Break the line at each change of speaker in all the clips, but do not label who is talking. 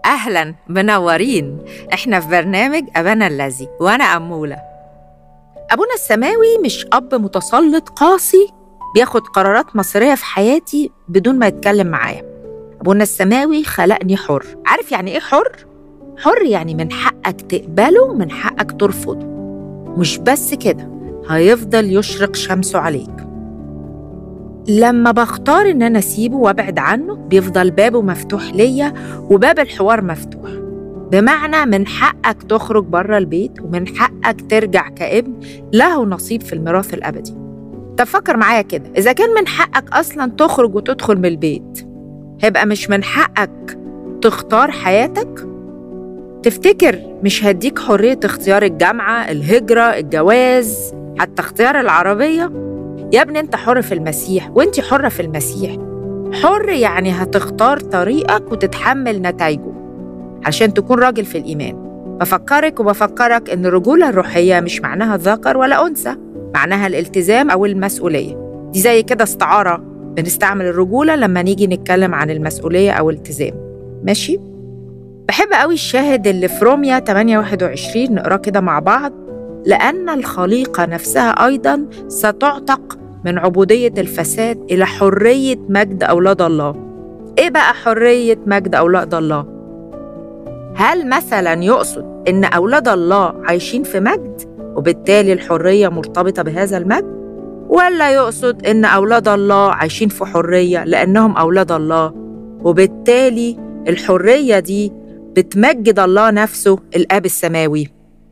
أهلا منورين إحنا في برنامج أبانا الذي وأنا أمولة أبونا السماوي مش أب متسلط قاسي بياخد قرارات مصيرية في حياتي بدون ما يتكلم معايا أبونا السماوي خلقني حر عارف يعني إيه حر؟ حر يعني من حقك تقبله ومن حقك ترفضه مش بس كده هيفضل يشرق شمسه عليك لما بختار ان انا اسيبه وابعد عنه بيفضل بابه مفتوح ليا وباب الحوار مفتوح بمعنى من حقك تخرج بره البيت ومن حقك ترجع كابن له نصيب في الميراث الابدي طب فكر معايا كده اذا كان من حقك اصلا تخرج وتدخل من البيت هيبقى مش من حقك تختار حياتك تفتكر مش هديك حرية اختيار الجامعة الهجرة الجواز حتى اختيار العربية يا ابني انت حر في المسيح وانت حرة في المسيح حر يعني هتختار طريقك وتتحمل نتائجه عشان تكون راجل في الإيمان بفكرك وبفكرك إن الرجولة الروحية مش معناها ذكر ولا أنثى معناها الالتزام أو المسؤولية دي زي كده استعارة بنستعمل الرجولة لما نيجي نتكلم عن المسؤولية أو الالتزام ماشي؟ بحب قوي الشاهد اللي في روميا 8 21 نقراه كده مع بعض لأن الخليقة نفسها أيضا ستعتق من عبودية الفساد إلى حرية مجد أولاد الله إيه بقى حرية مجد أولاد الله؟ هل مثلا يقصد إن أولاد الله عايشين في مجد وبالتالي الحرية مرتبطة بهذا المجد؟ ولا يقصد إن أولاد الله عايشين في حرية لأنهم أولاد الله وبالتالي الحرية دي بتمجد الله نفسه الآب السماوي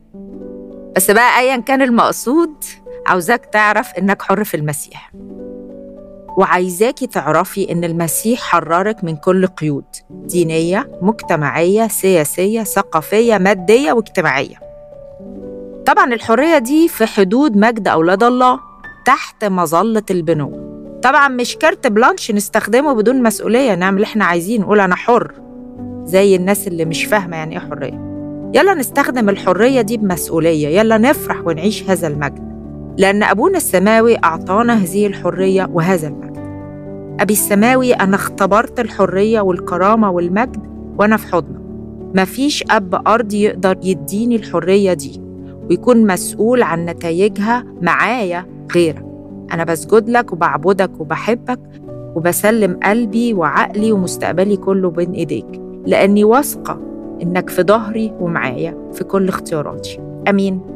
بس بقى أيا كان المقصود عاوزاك تعرف إنك حر في المسيح وعايزاكي تعرفي إن المسيح حررك من كل قيود دينية مجتمعية سياسية ثقافية مادية واجتماعية طبعا الحرية دي في حدود مجد أولاد الله تحت مظلة البنوة طبعا مش كارت بلانش نستخدمه بدون مسؤولية نعمل اللي احنا عايزين نقول أنا حر زي الناس اللي مش فاهمة يعني إيه حرية يلا نستخدم الحرية دي بمسؤولية يلا نفرح ونعيش هذا المجد لأن أبونا السماوي أعطانا هذه الحرية وهذا المجد أبي السماوي أنا اختبرت الحرية والكرامة والمجد وأنا في حضنه مفيش أب أرضي يقدر يديني الحرية دي ويكون مسؤول عن نتائجها معايا غيرك أنا بسجد لك وبعبدك وبحبك وبسلم قلبي وعقلي ومستقبلي كله بين إيديك لأني واثقة إنك في ظهري ومعايا في كل اختياراتي أمين